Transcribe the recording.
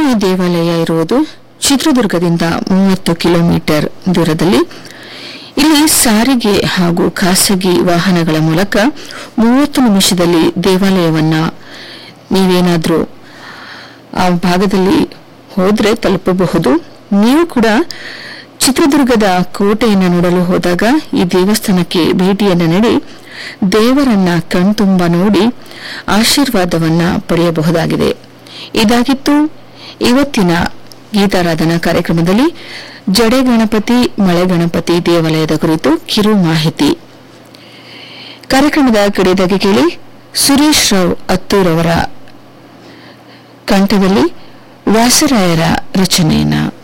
ಈ ದೇವಾಲಯ ಇರುವುದು ಚಿತ್ರದುರ್ಗದಿಂದ ಮೂವತ್ತು ಕಿಲೋಮೀಟರ್ ದೂರದಲ್ಲಿ ಇಲ್ಲಿ ಸಾರಿಗೆ ಹಾಗೂ ಖಾಸಗಿ ವಾಹನಗಳ ಮೂಲಕ ಮೂವತ್ತು ನಿಮಿಷದಲ್ಲಿ ದೇವಾಲಯವನ್ನ ನೀವೇನಾದರೂ ಆ ಭಾಗದಲ್ಲಿ ಹೋದ್ರೆ ತಲುಪಬಹುದು ನೀವು ಕೂಡ ಚಿತ್ರದುರ್ಗದ ಕೋಟೆಯನ್ನು ನೋಡಲು ಹೋದಾಗ ಈ ದೇವಸ್ಥಾನಕ್ಕೆ ಭೇಟಿಯನ್ನು ನೀಡಿ ದೇವರನ್ನ ಕಣ್ತುಂಬ ನೋಡಿ ಆಶೀರ್ವಾದವನ್ನ ಪಡೆಯಬಹುದಾಗಿದೆ ಇದಾಗಿತ್ತು ಇವತ್ತಿನ ಗೀತಾರಾಧನಾ ಕಾರ್ಯಕ್ರಮದಲ್ಲಿ ಜಡೆ ಗಣಪತಿ ಮಳೆ ಗಣಪತಿ ದೇವಾಲಯದ ಕುರಿತು ಕಿರು ಮಾಹಿತಿ ಕಾರ್ಯಕ್ರಮದ ಕಡೆಯದಾಗಿ ಕೇಳಿ ಸುರೇಶ್ ರಾವ್ ಅತ್ತೂರವರ ಕಂಠದಲ್ಲಿ ವ್ಯಾಸರಾಯರ ರಚನೆಯನ್ನ